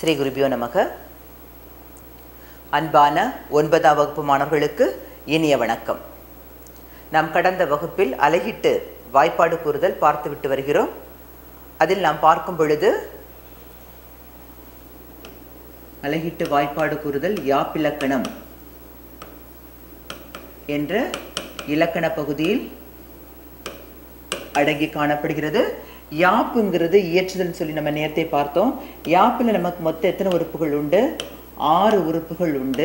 ஸ்ரீ குருபியோ நமக அன்பான ஒன்பதாம் வகுப்பு மாணவர்களுக்கு இனிய வணக்கம் நாம் கடந்த வகுப்பில் அலகிட்டு வாய்ப்பாடு கூறுதல் பார்த்துவிட்டு வருகிறோம் அதில் நாம் பார்க்கும் பொழுது அலகிட்டு வாய்ப்பாடு கூறுதல் யாப்பிலக்கணம் என்ற இலக்கண பகுதியில் அடங்கி காணப்படுகிறது யாப்புங்கிறது இயற்றுதல் சொல்லி நம்ம நேரத்தை பார்த்தோம் யாப்பில் நமக்கு மொத்தம் எத்தனை உறுப்புகள் உண்டு ஆறு உறுப்புகள் உண்டு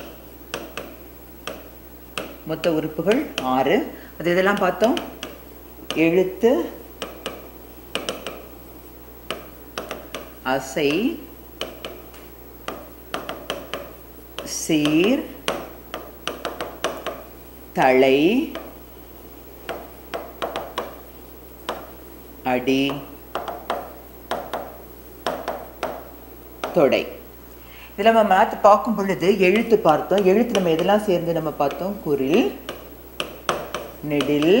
மொத்த உறுப்புகள் ஆறு அது இதெல்லாம் பார்த்தோம் எழுத்து அசை சீர் தலை அடி தொடை இதில் நம்ம மேத் பார்க்கும் பொழுது எழுத்து பார்த்தோம் எழுத்து நம்ம எதெல்லாம் சேர்ந்து நம்ம பார்த்தோம் குரில் நெடில்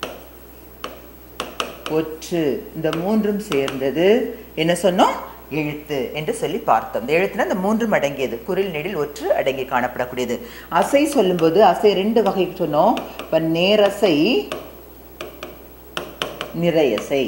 ஒற்று இந்த மூன்றும் சேர்ந்தது என்ன சொன்னோம் எழுத்து என்று சொல்லி பார்த்தோம் இந்த எழுத்துனா இந்த மூன்றும் அடங்கியது குரில் நெடில் ஒற்று அடங்கி காணப்படக்கூடியது அசை சொல்லும்போது அசை ரெண்டு வகை சொன்னோம் இப்போ நேரசை நிறையசை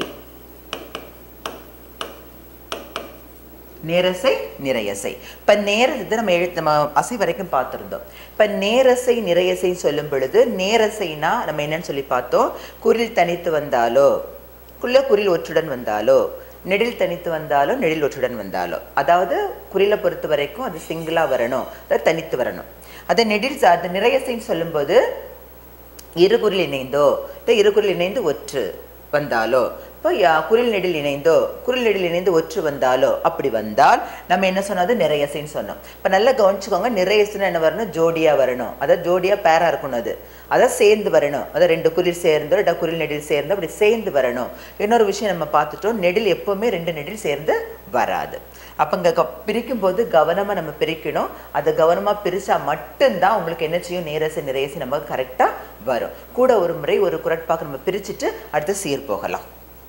நேரசை நிறையசை இப்போ நேரத்தை நம்ம எழுத்து நம்ம அசை வரைக்கும் பார்த்துருந்தோம் இப்போ நேரசை நிறையசை சொல்லும் பொழுது நேரசைனா நம்ம என்னன்னு சொல்லி பார்த்தோம் குரில் தனித்து வந்தாலோ குள்ள குரில் ஒற்றுடன் வந்தாலோ நெடில் தனித்து வந்தாலோ நெடில் ஒற்றுடன் வந்தாலோ அதாவது குறிலை பொறுத்த வரைக்கும் அது சிங்கிளாக வரணும் அதாவது தனித்து வரணும் அதை நெடில் அது நிறையசைன்னு சொல்லும்போது இருகுறில் இணைந்தோ இல்லை இருகுறில் இணைந்து ஒற்று வந்தாலோ இப்போ குரில் நெடில் இணைந்தோ குரில் நெடில் இணைந்து ஒற்று வந்தாலோ அப்படி வந்தால் நம்ம என்ன சொன்னது நிறையசைன்னு சொன்னோம் இப்போ நல்லா கவனிச்சுக்கோங்க நிறையசுன்னு என்ன வரணும் ஜோடியாக வரணும் அதாவது ஜோடியாக பேராக இருக்கணும் அது அதான் சேர்ந்து வரணும் அதாவது ரெண்டு குரில் சேர்ந்தோ இல்லை குரில் நெடில் சேர்ந்தோ அப்படி சேர்ந்து வரணும் இன்னொரு விஷயம் நம்ம பார்த்துட்டோம் நெடில் எப்போவுமே ரெண்டு நெடில் சேர்ந்து வராது அப்போ இங்கே க பிரிக்கும் போது கவனமாக நம்ம பிரிக்கணும் அதை கவனமாக பிரித்தா மட்டும்தான் உங்களுக்கு என்ன செய்யும் நேரசை நிறையசை நமக்கு கரெக்டாக வரும் கூட ஒரு முறை ஒரு குரட்பாக்கு நம்ம பிரிச்சுட்டு அடுத்து சீர் போகலாம்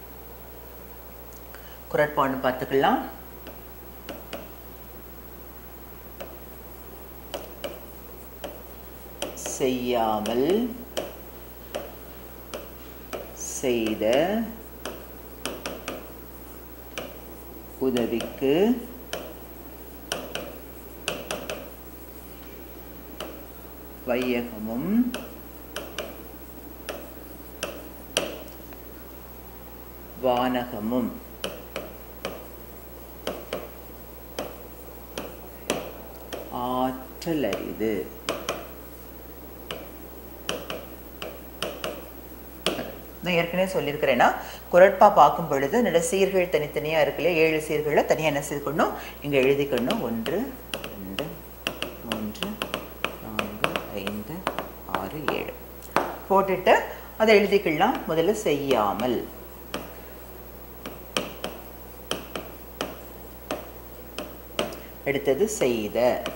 குரட்பான்னு பார்த்துக்கலாம் செய்யாமல் செய்த உதவிக்கு வையகமும் வானகமும் ஆற்றல் அரிது நான் ஏற்கனவே சொல்லியிருக்கிறேன்னா குரட்பா பார்க்கும் பொழுது என்னோட சீர்கள் தனித்தனியாக இருக்குல்ல ஏழு சீர்களில் தனியாக என்ன செய்துக்கணும் இங்கே எழுதிக்கணும் ஒன்று ரெண்டு மூன்று நான்கு ஐந்து ஆறு ஏழு போட்டுட்டு அதை எழுதிக்கலாம் முதல்ல செய்யாமல் அடுத்தது செய்த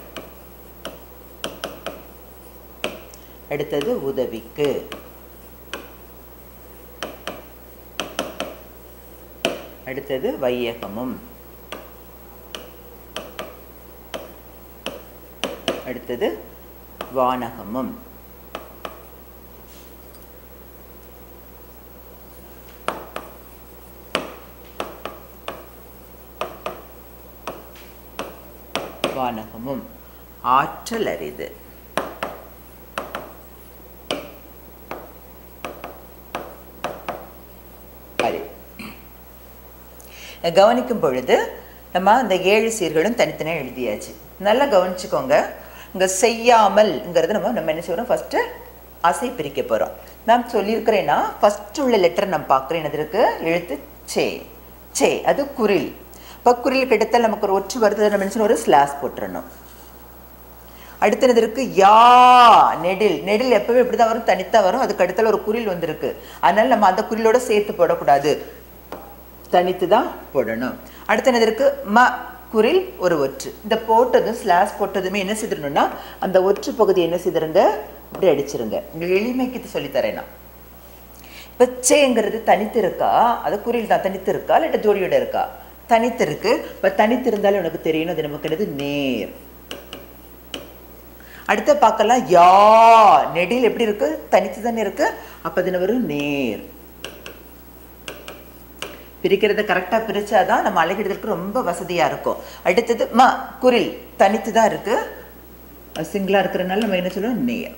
அடுத்தது உதவிக்கு அடுத்தது வையகமும் அடுத்தது வானகமும் வானகமும் ஆற்றல் அரிது அரிது கவனிக்கும் பொழுது நம்ம அந்த ஏழு சீர்களும் தனித்தனியாக எழுதியாச்சு நல்லா கவனிச்சுக்கோங்க இங்கே செய்யாமல்ங்கிறது நம்ம நம்ம என்ன செய்யணும் ஃபஸ்ட்டு அசை பிரிக்க போகிறோம் நான் சொல்லியிருக்கிறேன்னா ஃபஸ்ட்டு உள்ள லெட்டர் நம்ம பார்க்குறேன் எதற்கு எழுத்து சே சே அது குரில் இப்போ குரில் கிட்டத்தட்ட நமக்கு ஒரு ஒற்று வருது நம்ம என்ன ஒரு ஸ்லாஸ் போட்டுறணும் அடுத்தனதற்கு யா நெடில் நெடில் எப்பவுமே இப்படி தான் வரும் தனித்தான் வரும் அதுக்கு அடுத்தால ஒரு குரில் வந்திருக்கு அதனால நம்ம அந்த குரிலோட சேர்த்து போடக்கூடாது தனித்து தான் போடணும் அடுத்தனதற்கு ம குரில் ஒரு ஒற்று இந்த போட்டதும் ஸ்லாஸ் போட்டதுமே என்ன செய்திடணும்னா அந்த ஒற்று பகுதி என்ன செய்திருங்க இப்படி அடிச்சிருங்க உங்களுக்கு எளிமைக்கு சொல்லித்தரேன் நான் இப்போ சேங்கிறது தனித்து இருக்கா அது குறியில் தான் தனித்து இருக்கா இல்லாட்ட ஜோடியோட இருக்கா தனித்து இருக்கு இப்போ தனித்து இருந்தாலும் உனக்கு தெரியணும் அது நமக்கு என்னது நேர் அடுத்து பார்க்கலாம் யா நெடில் எப்படி இருக்கு தனித்து தானே இருக்கு அப்போ அது என்ன வரும் நேர் பிரிக்கிறத கரெக்டாக பிரிச்சாதான் நம்ம அழகிடுதலுக்கு ரொம்ப வசதியாக இருக்கும் அடுத்தது ம குரில் தனித்து தான் இருக்கு சிங்கிளாக இருக்கிறனால நம்ம என்ன சொல்லுவோம் நேர்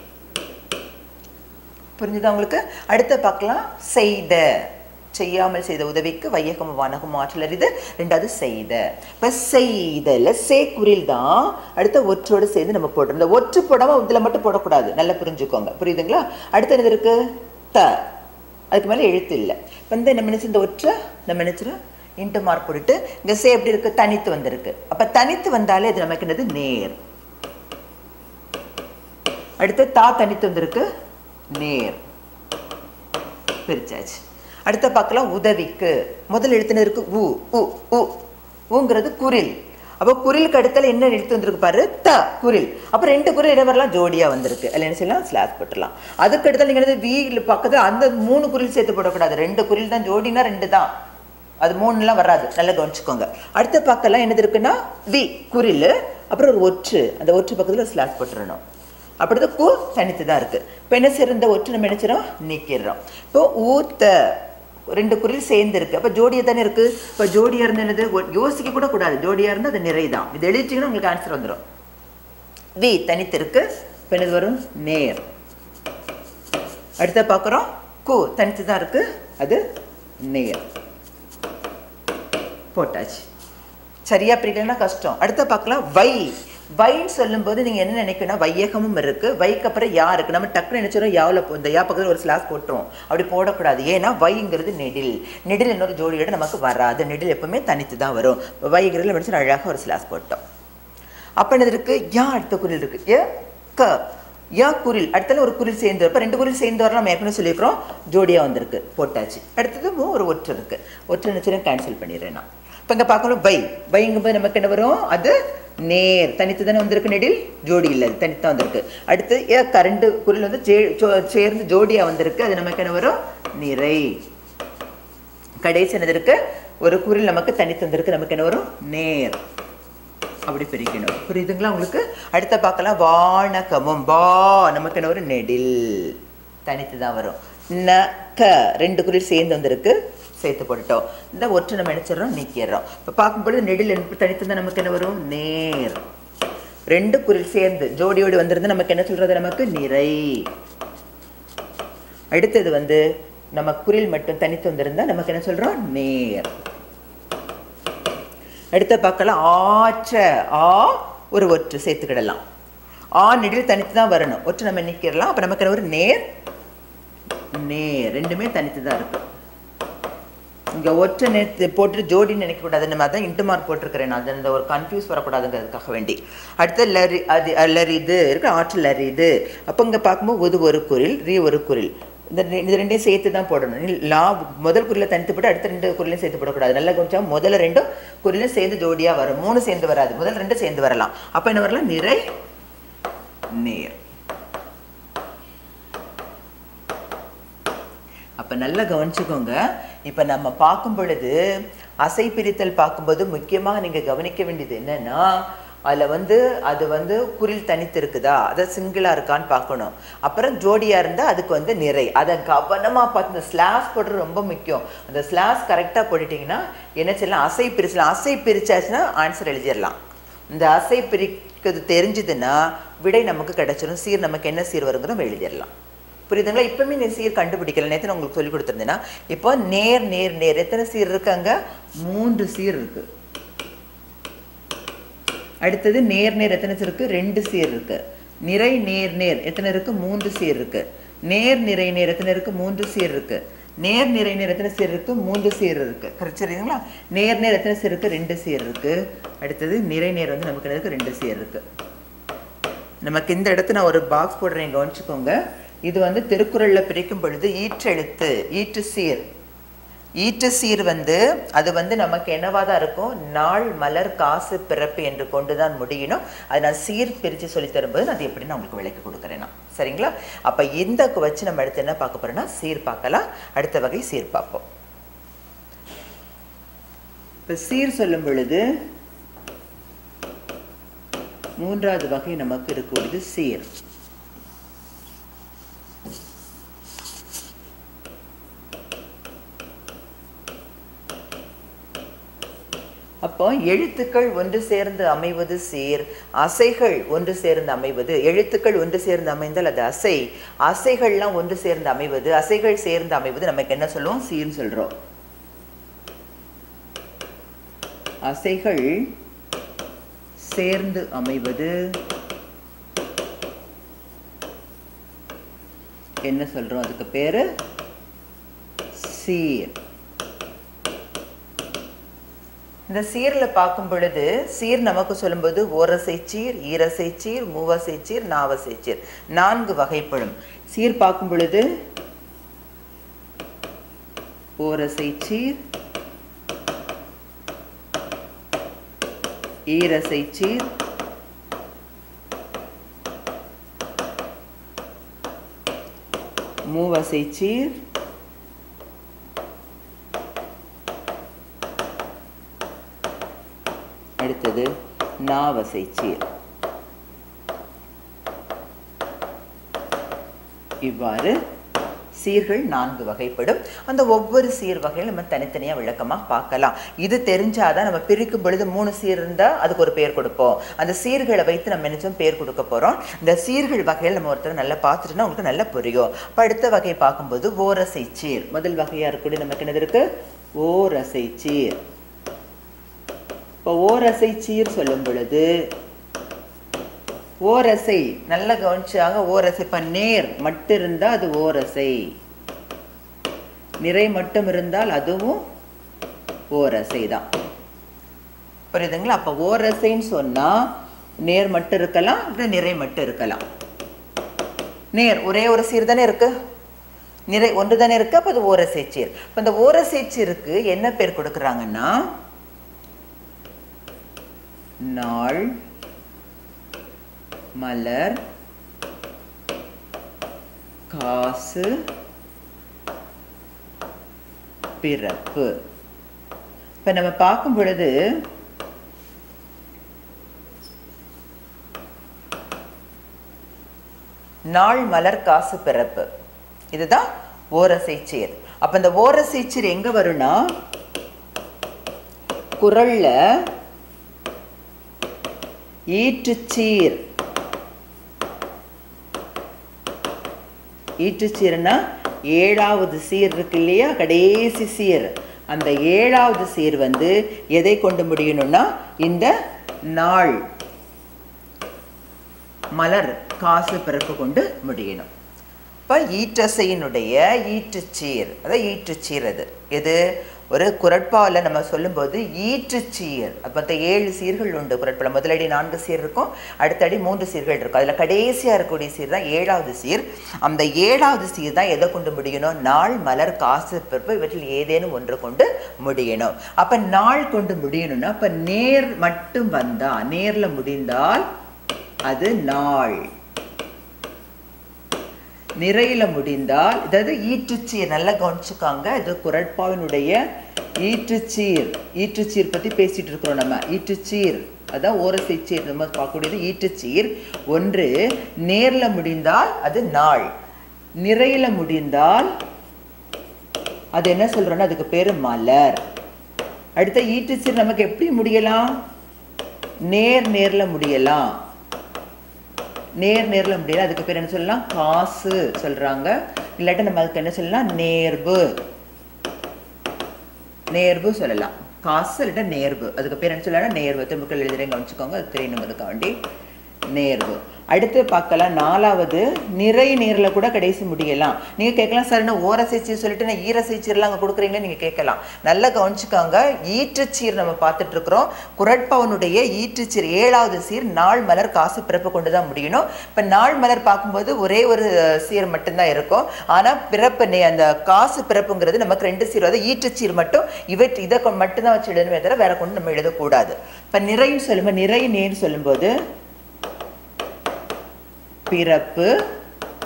புரிஞ்சுதா உங்களுக்கு அடுத்து பார்க்கலாம் செய்த செய்யாமல் செய்த உதவிக்கு வையகம் வானகம் ஆற்றல் அறிது ரெண்டாவது செய்த இப்போ செய்தல சே குரில் தான் அடுத்த ஒற்றோடு சேர்ந்து நம்ம போடுறோம் இந்த ஒற்று போடாம இதில் மட்டும் போடக்கூடாது நல்லா புரிஞ்சுக்கோங்க புரியுதுங்களா அடுத்து என்னது இருக்கு த அதுக்கு மேலே எழுத்து இல்லை வந்து நம்ம நினைச்சு இந்த ஒற்றை நம்ம நினைச்சிடும் இன்ட்டு மார்க் போட்டுட்டு இங்கே சே எப்படி இருக்கு தனித்து வந்திருக்கு அப்போ தனித்து வந்தாலே அது நமக்கு என்னது நேர் அடுத்து தா தனித்து வந்திருக்கு நேர் பிரிச்சாச்சு அடுத்த பார்க்கலாம் உதவிக்கு முதல் எழுத்துன இருக்கு உ உ உ ஊங்கிறது குரில் அப்போ குரிலுக்கு அடுத்தால என்ன எழுத்து வந்திருக்கு பாரு த குரில் அப்போ ரெண்டு குரில் என்ன வரலாம் ஜோடியா வந்திருக்கு அதில் என்ன செய்யலாம் ஸ்லாஸ் போட்டுடலாம் அதுக்கு அடுத்தால நீங்க என்னது வீ பக்கத்துல அந்த மூணு குரில் சேர்த்து போடக்கூடாது ரெண்டு குரில் தான் ஜோடினா ரெண்டு தான் அது மூணுலாம் வராது நல்லா கவனிச்சுக்கோங்க அடுத்த பக்கம்லாம் என்னது இருக்குன்னா வி குரில் அப்புறம் ஒரு ஒற்று அந்த ஒற்று பக்கத்துல ஒரு ஸ்லாஸ் போட்டுறணும் அப்படிதான் கு தனித்து தான் இருக்கு இப்போ என்ன செய்யறோம் இந்த ஒற்று நம்ம நினைச்சிடறோம் நீக்கிடுறோம் இப்போ ஊத்த ரெண்டு குரில் சேர்ந்து இருக்கு அப்போ ஜோடியா தானே இருக்கு இப்போ ஜோடியா இருந்தா என்னது ஒ- யோசிக்க கூட கூடாது ஜோடியா இருந்தால் அது நிறை தான் இது எழுதிட்டீங்கன்னா உங்களுக்கு ஆன்சர் வந்துடும் வி தனித்து இருக்கு இப்போ என்னது வரும் நேர் அடுத்த பார்க்குறோம் கு தனித்து தான் இருக்கு அது நேர் போட்டாச்சு சரியா பிரிக்கலன்னா கஷ்டம் அடுத்த பார்க்கலாம் வை வைன்னு சொல்லும்போது நீங்க என்ன நினைக்கணும் வையகமும் இருக்கு வைக்கு அப்புறம் யா இருக்கு நம்ம டக்குன்னு நினைச்சிடும் யாவில் இந்த யா பக்கத்தில் ஒரு ஸ்லாஸ் போட்டுரும் அப்படி போடக்கூடாது ஏன்னா வைங்கிறது நெடில் நெடில் இன்னொரு ஜோடியோட நமக்கு வராது நெடில் எப்பவுமே தனித்து தான் வரும் வைங்கிறதுல நினைச்சு அழகாக ஒரு ஸ்லாஸ் போட்டோம் அப்போ என்னது இருக்கு யா அடுத்த குரில் இருக்கு எ க யா குரில் அடுத்தல ஒரு குரில் சேர்ந்து இப்போ ரெண்டு குரில் சேர்ந்து வரலாம் நம்ம ஏற்கனவே சொல்லியிருக்கிறோம் ஜோடியா வந்திருக்கு போட்டாச்சு அடுத்தது மூ ஒரு ஒற்று இருக்கு ஒற்று நினைச்சு கேன்சல் பண்ணிடுறேன் நான் இப்போ இங்கே பார்க்கணும் பை பைங்கும்போது நமக்கு என்ன வரும் அது நேர் தனித்து தானே வந்திருக்கு நெடில் ஜோடி இல்லை அது தனித்து தான் வந்திருக்கு அடுத்து ஏ கரண்டு குரில் வந்து ஜே ஜோ- சேர்ந்து ஜோடியா வந்திருக்கு அது நமக்கு என்ன வரும் நிறை கடைசி என்னது இருக்கு ஒரு குரில் நமக்கு தனித்து வந்திருக்கு நமக்கு என்ன வரும் நேர் அப்படி பிரிக்கணும் புரியுதுங்களா உங்களுக்கு அடுத்த பார்க்கலாம் வானகமும் வா நமக்கு என்ன வரும் நெடில் தனித்து தான் வரும் ந க ரெண்டு குரில் சேர்ந்து வந்திருக்கு சேர்த்து போட்டுட்டோம் இந்த ஒற்றை நம்ம நினைச்சிடறோம் நீக்கிடுறோம் இப்போ பார்க்கும்பொழுது நெடில் என்பது தனித்து தான் நமக்கு என்ன வரும் நேர் ரெண்டு குரில் சேர்ந்து ஜோடியோடு வந்திருந்து நமக்கு என்ன சொல்றது நமக்கு நிறை அடுத்தது வந்து நம்ம குரில் மட்டும் தனித்து வந்திருந்தா நமக்கு என்ன சொல்றோம் நேர் அடுத்த பார்க்கலாம் ஆற்ற ஆ ஒரு ஒற்று சேர்த்துக்கிடலாம் ஆ நெடில் தனித்து தான் வரணும் ஒற்று நம்ம நிற்கிடலாம் அப்போ நமக்கு என்ன ஒரு நேர் நேர் ரெண்டுமே தனித்து தான் இருக்கு இங்கே ஒற்றை நேர்த்து போட்டு ஜோடின்னு நினைக்கக்கூடாது நம்ம அதான் இன்ட்டு மார்க் போட்டிருக்கிறேன் நான் அது அந்த ஒரு கன்ஃபியூஸ் வரக்கூடாதுங்கிறதுக்காக வேண்டி அடுத்து லரி அது லரிது இருக்கு ஆற்று லரிது அப்போ இங்கே பார்க்கும்போது ஒரு ஒரு குரில் ரீ ஒரு குரில் இந்த ரெ- இது ரெண்டையும் சேர்த்து தான் போடணும் நீ லா முதல் குரில தனித்து போட்டு அடுத்த ரெண்டு குரிலையும் சேர்த்து போடக்கூடாது நல்லா கொஞ்சம் முதல்ல ரெண்டும் குரிலும் சேர்ந்து ஜோடியாக வரும் மூணு சேர்ந்து வராது முதல் ரெண்டு சேர்ந்து வரலாம் அப்போ என்ன வரலாம் நிறை நேர் அப்போ நல்லா கவனிச்சுக்கோங்க இப்போ நம்ம பார்க்கும் பொழுது அசை பிரித்தல் பார்க்கும்போது முக்கியமாக நீங்கள் கவனிக்க வேண்டியது என்னன்னா அதில் வந்து அது வந்து குரில் தனித்து இருக்குதா அதை சிங்கிளாக இருக்கான்னு பார்க்கணும் அப்புறம் ஜோடியாக இருந்தால் அதுக்கு வந்து நிறை அதை கவனமாக பார்த்து இந்த ஸ்லாஸ் போடுறது ரொம்ப முக்கியம் அந்த ஸ்லாஸ் கரெக்டாக போட்டுட்டிங்கன்னா என்ன செய்யலாம் அசை பிரிச்சலாம் அசை பிரிச்சாச்சுன்னா ஆன்சர் எழுதிடலாம் இந்த அசை பிரிக்கிறது தெரிஞ்சுதுன்னா விடை நமக்கு கிடைச்சிடும் சீர் நமக்கு என்ன சீர் வருங்கிறத நம்ம எழுதிடலாம் புரியுதுங்களா இப்பவுமே நீ சீர் கண்டுபிடிக்கல நேற்று நான் உங்களுக்கு சொல்லி கொடுத்துருந்தேன்னா இப்போ நேர் நேர் நேர் எத்தனை சீர் இருக்காங்க மூன்று சீர் இருக்கு அடுத்தது நேர் நேர் எத்தனை சீர் இருக்கு ரெண்டு சீர் இருக்கு நிறை நேர் நேர் எத்தனை இருக்கு மூன்று சீர் இருக்கு நேர் நிறை நேர் எத்தனை இருக்கு மூன்று சீர் இருக்கு நேர் நிறை நேர் எத்தனை சீர் இருக்கு மூன்று சீர் இருக்கு கரெக்ட் சரிங்களா நேர் நேர் எத்தனை சீர் இருக்கு ரெண்டு சீர் இருக்கு அடுத்தது நிறை நேர் வந்து நமக்கு என்ன இருக்கு ரெண்டு சீர் இருக்கு நமக்கு இந்த இடத்துல நான் ஒரு பாக்ஸ் போடுறேன் கவனிச்சுக்கோங்க இது வந்து திருக்குறளில் பிரிக்கும் பொழுது ஈற்றெழுத்து ஈற்று சீர் ஈற்று சீர் வந்து அது வந்து நமக்கு என்னவா தான் இருக்கும் நாள் மலர் காசு பிறப்பு என்று கொண்டு தான் முடியணும் அது நான் சீர் பிரித்து சொல்லி தரும்போது நான் அது எப்படி நான் உங்களுக்கு விளக்கி கொடுக்குறேன் நான் சரிங்களா அப்போ இந்த வச்சு நம்ம அடுத்து என்ன பார்க்க போறோம்னா சீர் பார்க்கலாம் அடுத்த வகை சீர் பார்ப்போம் இப்போ சீர் சொல்லும் பொழுது மூன்றாவது வகை நமக்கு இருக்கக்கூடியது சீர் அப்போ எழுத்துக்கள் ஒன்று சேர்ந்து அமைவது சீர் அசைகள் ஒன்று சேர்ந்து அமைவது எழுத்துக்கள் ஒன்று சேர்ந்து அமைந்தால் அது அசை அசைகள்லாம் ஒன்று சேர்ந்து அமைவது அசைகள் சேர்ந்து அமைவது நமக்கு என்ன சொல்லுவோம் சீர்னு சொல்றோம் அசைகள் சேர்ந்து அமைவது என்ன சொல்றோம் அதுக்கு பேரு சீர் இந்த சீரில் பார்க்கும் பொழுது சீர் நமக்கு சொல்லும்போது ஓரசை சீர் ஈரசை சீர் மூவசை சீர் நாவசை சீர் நான்கு வகைப்படும் சீர் பார்க்கும் பொழுது ஓரசை சீர் ஈரசை சீர் மூவசை சீர் அடுத்தது நாவசை சீர் இவ்வாறு சீர்கள் நான்கு வகைப்படும் அந்த ஒவ்வொரு சீர் வகையும் நம்ம தனித்தனியாக விளக்கமாக பார்க்கலாம் இது தெரிஞ்சாதான் நம்ம பிரிக்கும் பொழுது மூணு சீர் இருந்தால் அதுக்கு ஒரு பேர் கொடுப்போம் அந்த சீர்களை வைத்து நம்ம நினைச்சோம் பேர் கொடுக்க போகிறோம் இந்த சீர்கள் வகையில் நம்ம ஒருத்தர் நல்லா பார்த்துட்டோம்னா உங்களுக்கு நல்லா புரியும் இப்போ அடுத்த வகை பார்க்கும்போது ஓரசை சீர் முதல் வகையாக இருக்கக்கூடிய நமக்கு என்னது இருக்கு ஓரசை சீர் இப்போ ஓரசை சீர் சொல்லும் பொழுது ஓரசை நல்லா கவனிச்சாங்க ஓரசை இப்போ நேர் மட்டும் இருந்தால் அது ஓரசை நிறை மட்டும் இருந்தால் அதுவும் ஓரசை தான் புரியுதுங்களா அப்போ ஓரசைன்னு சொன்னால் நேர் மட்டும் இருக்கலாம் இல்லை நிறை மட்டும் இருக்கலாம் நேர் ஒரே ஒரு சீர் தானே இருக்கு நிறை ஒன்று தானே இருக்கு அப்போ அது ஓரசை சீர் இப்போ இந்த ஓரசை சீருக்கு என்ன பேர் கொடுக்குறாங்கன்னா நாள் மலர் காசு பிறப்பு இப்ப நம்ம பார்க்கும் பொழுது நாள் மலர் காசு பிறப்பு இதுதான் ஓரசை சீர் அப்ப இந்த ஓரசை சீர் எங்க வரும்னா குரல்ல ஈற்றுச்சீர் ஈற்றுச்சீர்னா ஏழாவது சீர் இருக்கு இல்லையா கடைசி சீர் அந்த ஏழாவது சீர் வந்து எதை கொண்டு முடியணும்னா இந்த நாள் மலர் காசு பிறப்பு கொண்டு முடியணும் இப்போ ஈற்றசையினுடைய ஈற்றுச்சீர் அதான் ஈற்றுச்சீர் அது எது ஒரு குரட்பாவில் நம்ம சொல்லும்போது ஈற்றுச்சீர் அப்போ அந்த ஏழு சீர்கள் உண்டு குரட்பாவில் முதலடி நான்கு சீர் இருக்கும் அடுத்தடி மூன்று சீர்கள் இருக்கும் அதில் கடைசியாக இருக்கக்கூடிய சீர் தான் ஏழாவது சீர் அந்த ஏழாவது சீர் தான் எதை கொண்டு முடியணும் நாள் மலர் காசு பிறப்பு இவற்றில் ஏதேனும் ஒன்று கொண்டு முடியணும் அப்போ நாள் கொண்டு முடியணும்னா அப்போ நேர் மட்டும் வந்தா நேரில் முடிந்தால் அது நாள் நிறையில முடிந்தால் அதாவது ஈற்றுச்சீர் நல்லா கவனிச்சுக்காங்க இது குரட்பாவினுடைய ஈற்றுச்சீர் ஈற்றுச்சீர் பத்தி பேசிட்டு இருக்கிறோம் நம்ம ஈற்றுச்சீர் அதான் ஓரசை சீர் நம்ம பார்க்கக்கூடியது ஈற்றுச்சீர் ஒன்று நேர்ல முடிந்தால் அது நாள் நிறையில முடிந்தால் அது என்ன சொல்றோம்னா அதுக்கு பேரு மலர் அடுத்த ஈற்றுச்சீர் நமக்கு எப்படி முடியலாம் நேர் நேர்ல முடியலாம் நேர் நேர்ல முடியல அதுக்கு பேர் என்ன சொல்லலாம் காசு சொல்றாங்க இல்லாட்டி நம்ம அதுக்கு என்ன சொல்லலாம் நேர்வு நேர்வு சொல்லலாம் காசு இல்லாட்டா நேர்வு அதுக்கு பேர் என்ன சொல்லலாம் நேர்வு திரும்பக்கள் எழுதுறேன் கவனிச்சுக்கோங்க அது தெரியணும் அதுக்காண்டி நேர்வு அடுத்து பார்க்கலாம் நாலாவது நிறை நேரில் கூட கடைசி முடியலாம் நீங்கள் கேட்கலாம் சார் என்ன ஓரசைச்சீர் சொல்லிட்டு நான் ஈரசைச்சீர்லாம் அங்கே கொடுக்குறீங்களே நீங்கள் கேட்கலாம் நல்லா கவனிச்சுக்காங்க ஈற்றுச்சீர் நம்ம பார்த்துட்டு இருக்கிறோம் குரட்பவனுடைய ஈற்றுச்சீர் ஏழாவது சீர் நாள் மலர் காசு பிறப்பு கொண்டு தான் முடியணும் இப்போ நாள் மலர் பார்க்கும்போது ஒரே ஒரு சீர் மட்டும்தான் இருக்கும் ஆனால் பிறப்பு நே அந்த காசு பிறப்புங்கிறது நமக்கு ரெண்டு சீர் அதாவது ஈற்றுச்சீர் மட்டும் இவற்றை இதை கொ- மட்டும்தான் வச்சு எழுதணுமே தவிர வேற கொண்டு நம்ம எழுதக்கூடாது இப்போ நிறைன்னு சொல்லும்போது நிறை நேர் சொல்லும்போது பிறப்பு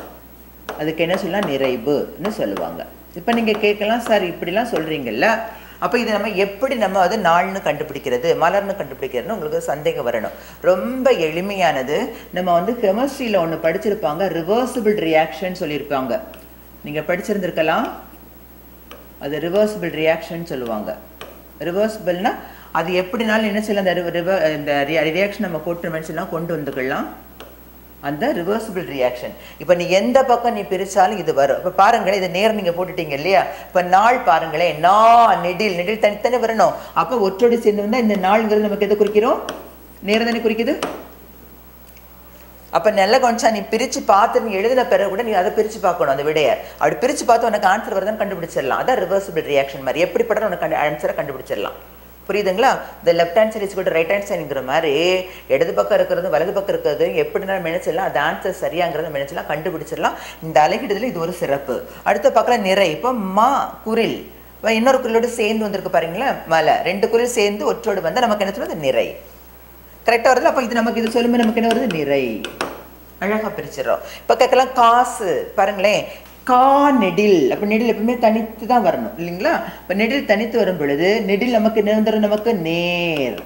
அதுக்கு என்ன சொல்லலாம் நிறைவுன்னு சொல்லுவாங்க இப்போ நீங்கள் கேட்கலாம் சார் இப்படிலாம் சொல்கிறீங்கல்ல அப்போ இது நம்ம எப்படி நம்ம அது நாள்னு கண்டுபிடிக்கிறது மலர்னு கண்டுபிடிக்கிறதுன்னு உங்களுக்கு சந்தேகம் வரணும் ரொம்ப எளிமையானது நம்ம வந்து கெமிஸ்ட்ரியில் ஒன்று படிச்சிருப்பாங்க ரிவர்சிபிள் ரியாக்ஷன் சொல்லியிருப்பாங்க நீங்கள் படிச்சிருந்திருக்கலாம் அது ரிவர்சிபிள் ரியாக்ஷன் சொல்லுவாங்க ரிவர்சிபிள்னா அது எப்படினாலும் என்ன செய்யலாம் அந்த ரிவ இந்த ரியாக்ஷன் நம்ம கூட்டு மனுஷன்லாம் கொண்டு வந்துக்கலாம் அந்த ரிவர்சிபிள் ரியாக்ஷன் இப்போ நீ எந்த பக்கம் நீ பிரிச்சாலும் இது வரும் இப்போ பாருங்களேன் இது நேர் நீங்கள் போட்டுட்டீங்க இல்லையா இப்போ நாள் பாருங்களேன் நா நெடில் நெடில் தனித்தனி வரணும் அப்போ ஒற்றோடு சேர்ந்து வந்தால் இந்த நாள்ங்கிறது நமக்கு எதை குறிக்கிறோம் நேரம் தானே குறிக்குது அப்போ நல்ல கொஞ்சம் நீ பிரித்து பார்த்து நீ எழுதின பிறகு கூட நீ அதை பிரித்து பார்க்கணும் அந்த விடையை அப்படி பிரித்து பார்த்து உனக்கு ஆன்சர் வருதுன்னு கண்டுபிடிச்சிடலாம் அதான் ரிவர்சிபிள் ரியாக்ஷன் மாதிரி எப்படிப்பட்ட உனக்கு கண்டு ஆன்சரை கண்டுபிடிச்சிடலாம் புரியுதுங்களா இந்த லெஃப்ட் ஹேண்ட் சைட் கூட ரைட் ஹேண்ட் சைடுங்கிற மாதிரி இடது பக்கம் இருக்கிறது வலது பக்கம் இருக்கிறது எப்படி நம்ம நினைச்சிடலாம் அது ஆன்சர் சரியாங்கிறத நம்ம நினைச்சலாம் கண்டுபிடிச்சிடலாம் இந்த அலைகிடுதல் இது ஒரு சிறப்பு அடுத்த பக்கம் நிறை இப்போ மா குரில் இப்போ இன்னொரு குரிலோடு சேர்ந்து வந்திருக்கு பாருங்களேன் மலை ரெண்டு குரில் சேர்ந்து ஒற்றோடு வந்தால் நமக்கு என்ன சொல்றது நிறை கரெக்டாக வருது அப்போ இது நமக்கு இது சொல்லும்போது நமக்கு என்ன வருது நிறை அழகாக பிரிச்சிடறோம் இப்போ கேட்கலாம் காசு பாருங்களேன் கா நெடில் அப்போ நெடில் எப்பவுமே தனித்து தான் வரணும் இல்லைங்களா இப்போ நெடில் தனித்து வரும் பொழுது நெடில் நமக்கு நிரந்தரம் நமக்கு நேர்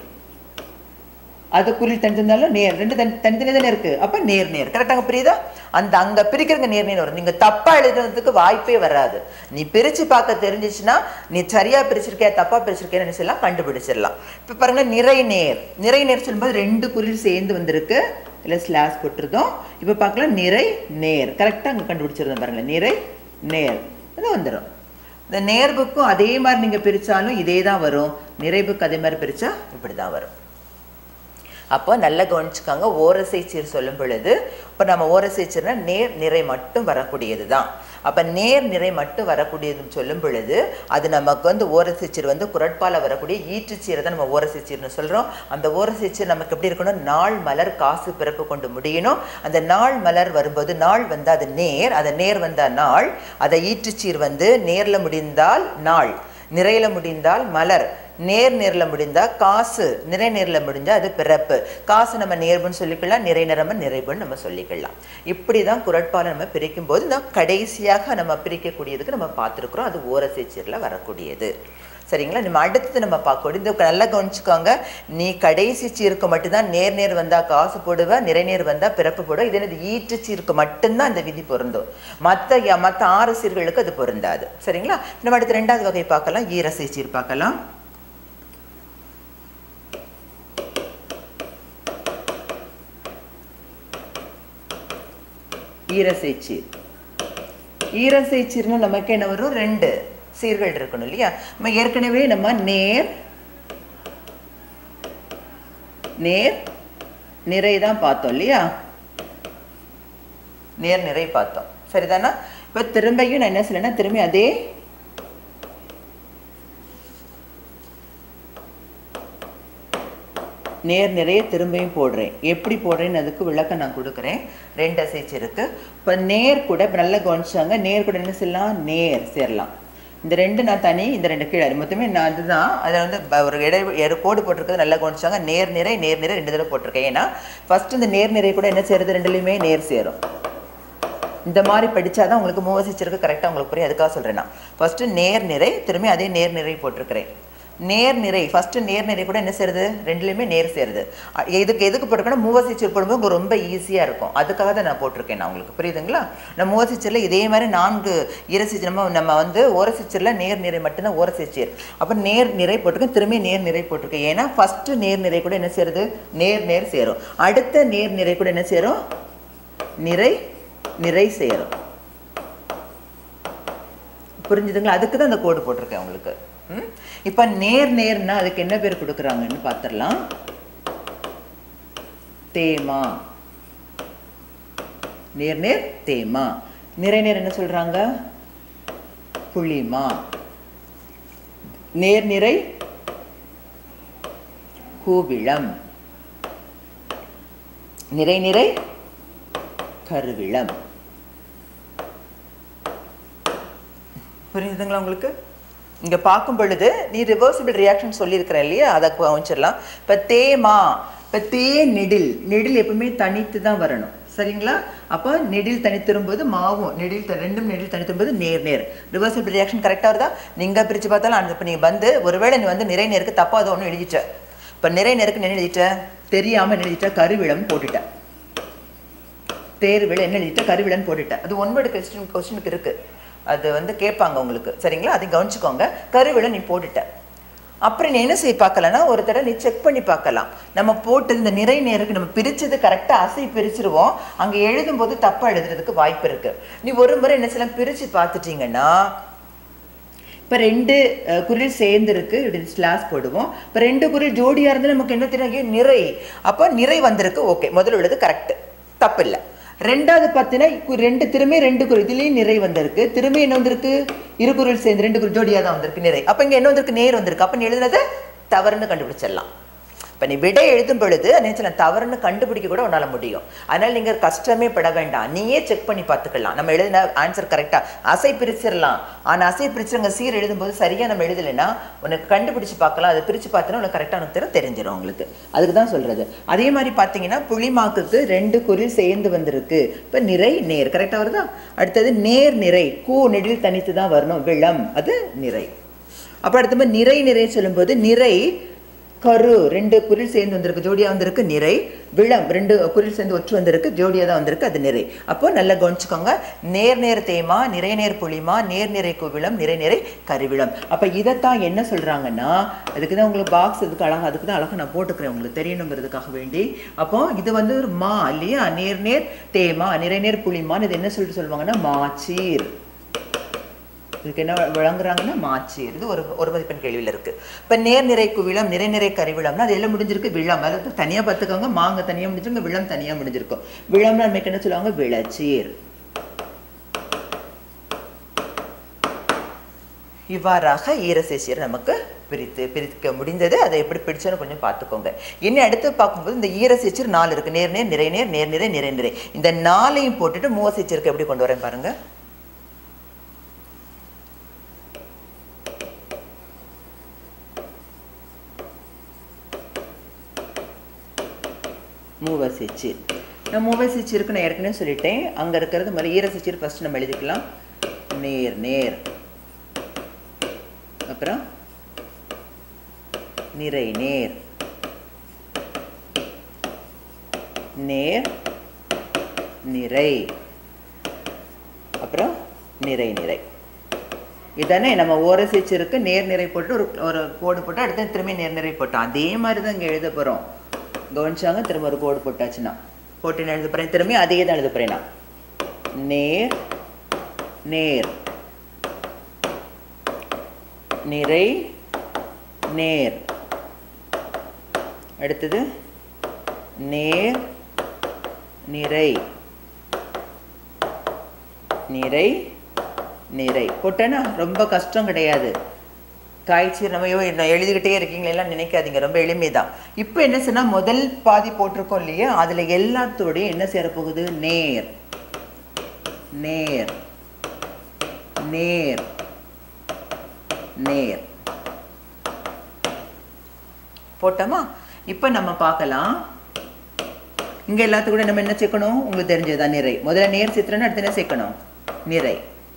அது குறில் தனித்திருந்தாலும் நேர் ரெண்டு தனி தனித்தனி தானே இருக்கு அப்போ நேர் நேர் கரெக்டாக புரியுதா அந்த அங்கே பிரிக்கிறங்க நேர் நேர் வரும் நீங்கள் தப்பாக எழுதுறதுக்கு வாய்ப்பே வராது நீ பிரித்து பார்க்க தெரிஞ்சிச்சுன்னா நீ சரியாக பிரிச்சிருக்கியா தப்பாக பிரிச்சிருக்கேன்னு சொல்லலாம் கண்டுபிடிச்சிடலாம் இப்போ பாருங்க நிறை நேர் நிறை நேர் சொல்லும்போது ரெண்டு குறில் சேர்ந்து வந்திருக்கு இல்லை ஸ்லாஸ் போட்டிருந்தோம் இப்போ பார்க்கலாம் நிறை நேர் கரெக்டாக அங்கே கண்டுபிடிச்சிருந்தோம் பாருங்களேன் நிறை நேர் அது வந்துடும் இந்த நேர்வுக்கும் அதே மாதிரி நீங்கள் பிரித்தாலும் இதே தான் வரும் நிறைவுக்கு அதே மாதிரி பிரித்தா இப்படி தான் வரும் அப்போ நல்லா கவனிச்சுக்காங்க ஓரசை சீர் சொல்லும் பொழுது இப்போ நம்ம ஓரசை சீர்னா நேர் நிறை மட்டும் வரக்கூடியது தான் அப்போ நேர் நிறை மட்டும் வரக்கூடியதுன்னு சொல்லும் பொழுது அது நமக்கு வந்து ஓரசை சீர் வந்து குரட்பால வரக்கூடிய ஈற்றுச்சீரை தான் நம்ம ஓரசை சீர்னு சொல்கிறோம் அந்த ஓரசை சீர் நமக்கு எப்படி இருக்கணும் நாள் மலர் காசு பிறப்பு கொண்டு முடியணும் அந்த நாள் மலர் வரும்போது நாள் வந்து அது நேர் அதை நேர் வந்தால் நாள் அதை ஈற்றுச்சீர் வந்து நேரில் முடிந்தால் நாள் நிறையில முடிந்தால் மலர் நேர் நேரில் முடிந்தால் காசு நிறை நேரில் முடிஞ்சால் அது பிறப்பு காசு நம்ம நேர்வுன்னு சொல்லிக்கலாம் நிறை நிறம நிறைவுன்னு நம்ம சொல்லிக்கலாம் இப்படி தான் குரட்பாலை நம்ம பிரிக்கும் போது இந்த கடைசியாக நம்ம பிரிக்கக்கூடியதுக்கு நம்ம பார்த்துருக்குறோம் அது ஓரசேச்சீரில் வரக்கூடியது சரிங்களா நம்ம அடுத்தது நம்ம பார்க்கக்கூடிய இந்த நல்லா கவனிச்சுக்கோங்க நீ கடைசி சீருக்கு மட்டும்தான் நேர் நேர் வந்தால் காசு போடுவ நிறை நேர் வந்தால் பிறப்பு போடுவ இது என்னது ஈற்று சீருக்கு மட்டும்தான் அந்த விதி பொருந்தும் மற்ற மற்ற ஆறு சீர்களுக்கு அது பொருந்தாது சரிங்களா நம்ம அடுத்து ரெண்டாவது வகை பார்க்கலாம் ஈரசை சீர் பார்க்கலாம் ஈரசை சீர் ஈரசை சீர்னா நமக்கு என்ன வரும் ரெண்டு சீர்கள் இருக்கணும் இல்லையா நம்ம ஏற்கனவே நம்ம நேர் நேர் நிறை தான் பார்த்தோம் இல்லையா நேர் நிறை பார்த்தோம் சரிதானா இப்போ திரும்பியும் நான் என்ன சொல்லணும்னா திரும்பி அதே நேர் நிறைய திரும்பியும் போடுறேன் எப்படி போடுறேன்னு அதுக்கு விளக்கம் நான் கொடுக்குறேன் ரெண்டு அசைச்சு இருக்கு இப்போ நேர் கூட இப்போ நல்லா கவனிச்சாங்க நேர் கூட என்ன செய்யலாம் நேர் சேரலாம் இந்த ரெண்டு நான் தனி இந்த ரெண்டு கீழே மொத்தமே நான் அதுதான் அதில் வந்து ப- ஒரு இடை ஒரு கோடு போட்டிருக்கிறது நல்லா கவனிச்சாங்க நேர் நிறை நேர் நிறை ரெண்டு தடவை போட்டிருக்கேன் ஏன்னா ஃபர்ஸ்ட் இந்த நேர் நிறை கூட என்ன சேருது ரெண்டுலையுமே நேர் சேரும் இந்த மாதிரி படிச்சாதான் உங்களுக்கு மூவசிச்சிருக்கு கரெக்டாக உங்களுக்கு புரியும் அதுக்காக சொல்கிறேன் நான் ஃபஸ்ட்டு நேர் நிறை திரும்பி அதே நேர் நிறை போட்டிருக்கிறேன் நேர் நிறை ஃபஸ்ட்டு நேர் நிறை கூட என்ன சேருது ரெண்டுலேயுமே நேர் சேருது அ, இதுக்கு எதுக்கு போட்டிருக்கேன்னா மூவசிச்சர் போடும்போது உங்களுக்கு ரொம்ப ஈஸியாக இருக்கும் அதுக்காக தான் நான் போட்டிருக்கேன் நான் உங்களுக்கு புரியுதுங்களா நான் மூவசிச்சரில் இதே மாதிரி நான்கு ஈரசிச்சர் நம்ம நம்ம வந்து ஓரசிச்சரில் நேர் நிறை மட்டும்தான் ஓரசிச்சர் அப்போ நேர் நிறை போட்டிருக்கேன் திரும்பி நேர் நிறை போட்டிருக்கேன் ஏன்னா ஃபஸ்ட்டு நேர் நிறை கூட என்ன சேருது நேர் நேர் சேரும் அடுத்த நேர் நிறை கூட என்ன சேரும் நிறை நிறை சேரும் புரிஞ்சுதுங்களா அதுக்கு தான் அந்த கோடு போட்டிருக்கேன் உங்களுக்கு ம் இப்போ நேர் நேர்னா அதுக்கு என்ன பேர் கொடுக்குறாங்கன்னு பார்த்துடலாம் தேமா நேர் நேர் தேமா நிறை நேர் என்ன சொல்றாங்க புளிமா நேர் நிறை கூவிளம் நிறை நிறை கருவிளம் புரியுதுங்களா உங்களுக்கு இங்க பார்க்கும் பொழுது நீ ரிவர்சிபிள் ரியாக்ஷன் சொல்லியிருக்கிற இல்லையா அதை கவனிச்சிடலாம் இப்போ தேமா இப்போ தே நெடில் நெடில் எப்பவுமே தனித்து தான் வரணும் சரிங்களா அப்போ நெடில் தனித்திரும்போது மாவும் நெடில் த- ரெண்டும் நெடில் தனித்திரும்போது நேர் நேர் ரிவர்சல் ரியாக்ஷன் கரெக்டாக வருதா நீங்கள் பிரித்து பார்த்தாலும் அந்த இப்போ நீங்கள் வந்து ஒருவேளை நீ வந்து நிறை நேருக்கு தப்பாக அது ஒன்று எழுதிட்ட இப்போ நிறை நேருக்கு என்ன எழுதிட்ட தெரியாமல் எழுதிட்ட கருவிளம் போட்டுட்ட தேர்வில் என்ன எழுதிட்ட கருவிளன் போட்டுட்ட அது ஒன்பது கொஸ்டின் கொஸ்டினுக்கு இருக்கு அது வந்து கேட்பாங்க உங்களுக்கு சரிங்களா அதை கவனிச்சுக்கோங்க கருவிளன் நீ போட்டுட்ட அப்புறம் நீ என்ன செய்ய பார்க்கலன்னா ஒரு தடவை நீ செக் பண்ணி பார்க்கலாம் நம்ம போட்டு இந்த நிறை நேருக்கு நம்ம பிரிச்சது கரெக்டாக அசை பிரிச்சிருவோம் அங்கே எழுதும்போது தப்பாக எழுதுறதுக்கு வாய்ப்பு இருக்கு நீ ஒரு முறை என்ன செய்யலாம் பிரித்து பார்த்துட்டீங்கன்னா இப்போ ரெண்டு அஹ், குரில் சேர்ந்துருக்கு இப்படி ஸ்லாஸ் போடுவோம் இப்போ ரெண்டு குரில் ஜோடியாக இருந்து நமக்கு என்ன தெரியும் ஐயோ, நிறை அப்போ நிறை வந்திருக்கு ஓகே முதல்ல உள்ளது கரெக்ட் தப்பு இல்லை ரெண்டாவது பார்த்தீங்கன்னா கு- ரெண்டு திரும்பி ரெண்டு குரல் இதுலேயும் நிறை வந்திருக்கு திரும்பி என்ன வந்திருக்கு இரு குரல் சேர்ந்து ரெண்டு குரல் ஜோடியாக தான் வந்திருக்கு நிறை அப்போ இங்கே என்ன வந்திருக்கு நேர் வந்திருக்கு அப்போ நீ எழுதுனது தவறுன்னு கண்டுபிடிச்சிடலாம் இப்போ நீ விடை எழுதும் பொழுது நினைச்சல தவறுன்னு கண்டுபிடிக்க கூட உன்னால் முடியும் அதனால் நீங்கள் கஷ்டமே பட வேண்டாம் நீயே செக் பண்ணி பார்த்துக்கலாம் நம்ம எழுதின ஆன்சர் கரெக்டாக அசை பிரிச்சிடலாம் ஆனால் அசை பிரிச்சுங்க சீர் எழுதும்போது சரியாக நம்ம எழுதலைன்னா உனக்கு கண்டுபிடிச்சு பார்க்கலாம் அதை பிரித்து பார்த்தோன்னா உனக்கு கரெக்டாக உனக்கு தெரியும் தெரிஞ்சிடும் உங்களுக்கு அதுக்கு தான் சொல்கிறது அதே மாதிரி பார்த்தீங்கன்னா புளிமாக்குக்கு ரெண்டு குறில் சேர்ந்து வந்திருக்கு இப்போ நிறை நேர் கரெக்டாக வருதா அடுத்தது நேர் நிறை கூ நெடில் தனித்து தான் வரணும் விளம் அது நிறை அப்புறம் அடுத்த மாதிரி நிறை நிறை சொல்லும்போது நிறை கரு ரெண்டு குரில் சேர்ந்து வந்திருக்கு ஜோடியாக வந்திருக்கு நிறை விளம் ரெண்டு குரில் சேர்ந்து ஒற்று வந்திருக்கு ஜோடியாக தான் வந்திருக்கு அது நிறை அப்போ நல்லா கவனிச்சுக்கோங்க நேர் நேர் தேமா நிறை நேர் புளிமா நேர் நிறை குவிளம் நிறை நிறை கருவிளம் அப்போ இதைத்தான் என்ன சொல்கிறாங்கன்னா அதுக்கு தான் உங்களுக்கு பாக்ஸ் இதுக்கு அழகா அதுக்கு தான் அழகாக நான் போட்டுக்கிறேன் உங்களுக்கு தெரியணுங்கிறதுக்காக வேண்டி அப்போ இது வந்து ஒரு மா இல்லையா நேர் நேர் தேமா நிறை நேர் புளிமான்னு இது என்ன சொல்லிட்டு சொல்லுவாங்கன்னா மாச்சீர் இதுக்கு என்ன வழங்குறாங்கன்னா மாச்சீர் இது ஒரு ஒரு மதிப்பெண் கேள்வியில் இருக்கு இப்போ நேர்நிறை குவிளம் நிறைநிறை கருவிளம்னா அது எல்லாம் முடிஞ்சிருக்கு விளம் அதாவது தனியாக பார்த்துக்கோங்க மாங்க தனியாக முடிஞ்சிருங்க விளம் தனியாக முடிஞ்சிருக்கும் விளம்னா நமக்கு என்ன சொல்லுவாங்க விளச்சீர் இவ்வாறாக ஈரசேசியர் நமக்கு பிரித்து பிரிக்க முடிந்தது அதை எப்படி பிடிச்சோன்னு கொஞ்சம் பார்த்துக்கோங்க இனி அடுத்து பார்க்கும்போது இந்த ஈரசேச்சர் நாலு இருக்கு நேர்நேர் நிறைநேர் நேர்நிறை நிறைநிறை இந்த நாளையும் போட்டுட்டு மூவசேச்சருக்கு எப்படி கொண்டு வரேன் பாருங்க மூவசீச்சீர் நான் மூவசீச்சீருக்கு நான் ஏற்கனவே சொல்லிட்டேன் அங்கே இருக்கிறது மாதிரி ஈரசீச்சீர் ஃபஸ்ட்டு நம்ம எழுதிக்கலாம் நேர் நேர் அப்புறம் நிறை நேர் நேர் நிறை அப்புறம் நிறை நிறை இதானே நம்ம ஓரசிச்சிருக்கு நேர் நிறை போட்டு ஒரு ஒரு கோடு போட்டு அடுத்து திரும்பி நேர் நிறை போட்டோம் அதே மாதிரி தான் இங்கே எழுத போகிறோம் கவனிச்சாங்க திரும்ப ஒரு கோடு போட்டாச்சுன்னா போட்டு நான் எழுத போகிறேன் திரும்பி அதே தான் எழுத போகிறேன் நான் நேர் நேர் நிறை நேர் அடுத்தது நேர் நிறை நிறை நிறை போட்டேன்னா ரொம்ப கஷ்டம் கிடையாது காய்ச்சி நம்ம ஐயோ, என்ன எழுதிக்கிட்டே இருக்கீங்களே எல்லாம் நினைக்காதீங்க ரொம்ப எளிமை தான் இப்போ என்ன சொன்னா முதல் பாதி போட்டிருக்கோம் இல்லையா அதுல எல்லாத்தோடையும் என்ன சேரப்போகுது நேர் நேர் நேர் நேர் போட்டோமா இப்போ நம்ம பார்க்கலாம் இங்க எல்லாத்துக்கும் கூட நம்ம என்ன சேர்க்கணும் உங்களுக்கு தெரிஞ்சதுதான் நிறை முதல்ல நேர் சித்திரன்னு அடுத்து என்ன சேர்க்கணும் நிறை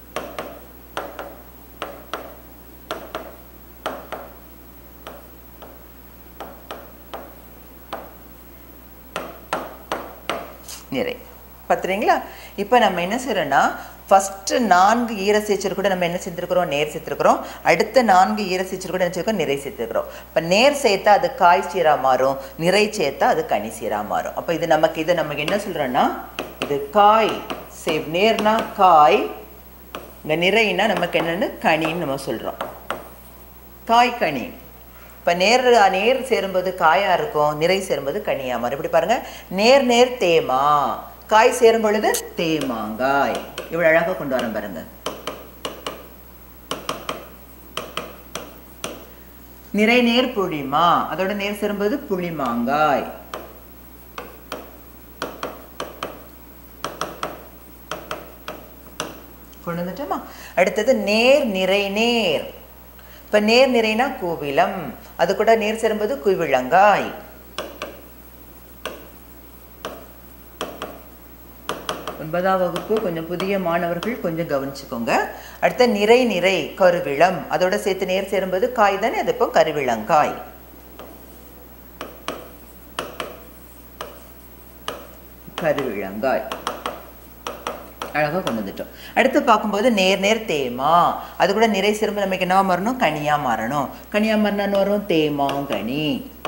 நிறை பார்த்துறீங்களா இப்போ நம்ம என்ன செய்யறோம்னா ஃபஸ்ட்டு நான்கு ஈரசேச்சர் கூட நம்ம என்ன சேர்த்துருக்குறோம் நேர் சேர்த்துருக்குறோம் அடுத்த நான்கு ஈரசேச்சர் கூட என்ன சேர்க்கிறோம் நிறை சேர்த்துருக்குறோம் இப்போ நேர் சேர்த்தா அது காய் சீரா மாறும் நிறை சேர்த்தா அது கனி சீரா மாறும் அப்போ இது நமக்கு இது நமக்கு என்ன சொல்கிறோன்னா இது காய் சே நேர்னா காய் இங்கே நிறைனா நமக்கு என்னென்னு கனின்னு நம்ம சொல்கிறோம் காய் கனி இப்போ நேர் நேர் சேரும்போது காயாக இருக்கும் நிறை சேரும்போது கனியா மாறும் இப்படி பாருங்க நேர் நேர் தேமா காய் சேரும் பொழுது தேமாங்காய் இவ்வளோ அழகாக கொண்டு வரேன் பாருங்க நிறை நேர் புளிமா அதோட நேர் சேரும்போது புளிமாங்காய் கொண்டு வந்துட்டோமா அடுத்தது நேர் நிறை நேர் இப்போ நேர் நிறைனா கோவிலம் அது கூட நேர் சேரும்போது குவிழங்காய் ஒன்பதாம் வகுப்பு கொஞ்சம் புதிய மாணவர்கள் கொஞ்சம் கவனிச்சுக்கோங்க அடுத்த நிறை நிறை கருவிளம் அதோட சேர்த்து நேர் சேரும்போது காய் தானே அது இப்போ கருவிளங்காய் கருவிளங்காய் அழகாக கொண்டு வந்துட்டோம் அடுத்து பார்க்கும்போது நேர் நேர் தேமா அது கூட நிறை சிறும்பு நமக்கு என்ன மாறணும் கனியா மாறணும் கனியா மாறினான்னு வரும் தேமாங்கனி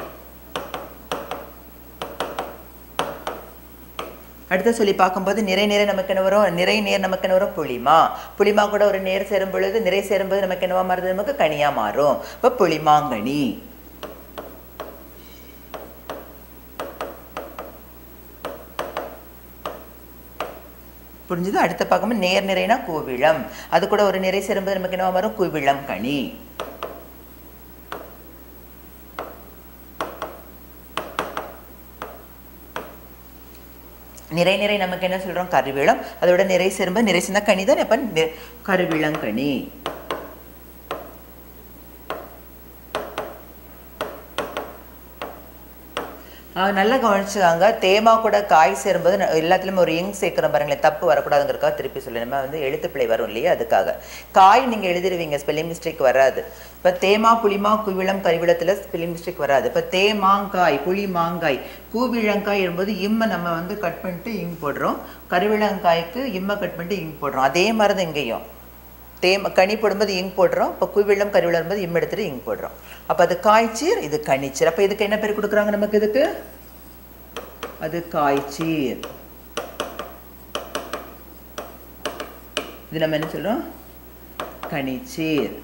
அடுத்து சொல்லி பார்க்கும்போது நிறை நிறை நமக்கு என்ன வரும் நிறை நேர் நமக்கு என்ன வரும் புளிமா புளிமா கூட ஒரு நேர் சேரும் பொழுது நிறை சேரும்போது நமக்கு என்னவா மாறுது நமக்கு கனியா மாறும் இப்போ புளிமாங்கனி புரிஞ்சுது அடுத்து பார்க்கும்போது நேர் நிறைனா கூவிளம் அது கூட ஒரு நிறை சேரும்போது நமக்கு என்ன வரும் கூவிளம் கனி நிறை நிறை நமக்கு என்ன சொல்றோம் கருவிளம் அதோட நிறை சேரும்போது நிறை சேர்ந்தா கனி தான் அப்ப நி- கருவிளங்கனி ஆ, நல்லா கவனிச்சுக்காங்க தேமா கூட காய் சேரும்போது ந- எல்லாத்துலயும் ஒரு இங் சேர்க்கிறோம் பாருங்களேன் தப்பு வரக்கூடாதுங்கிறக்காக திருப்பி சொல்லி நம்ம வந்து எழுத்து பிழை வரும் இல்லையா அதுக்காக காய் நீங்க எழுதிடுவீங்க ஸ்பெல்லிங் மிஸ்டேக் வராது இப்ப தேமா புளிமா குவிளம் கருவிளத்துல ஸ்பெல்லிங் மிஸ்டேக் வராது இப்ப தேமாங்காய் புளி மாங்காய் கூவிழங்காய் என்பது இம்மை நம்ம வந்து கட் பண்ணிட்டு இங் போடுறோம் கருவிளங்காய்க்கு இம்மை கட் பண்ணிட்டு இங் போடுறோம் அதே மாதிரி தான் இங்கேயும் தேம் கனி போடும்போது இங்க் போடுறோம் இப்போ குவிளம் கருவிளம் வரும்போது இம் எடுத்துட்டு இங்க் போடுறோம் அப்போ அது காய்ச்சீர் இது கனிச்சீர் அப்போ இதுக்கு என்ன பேர் கொடுக்குறாங்க நமக்கு இதுக்கு அது காய்ச்சீர் இது நம்ம என்ன சொல்றோம் கனிச்சீர்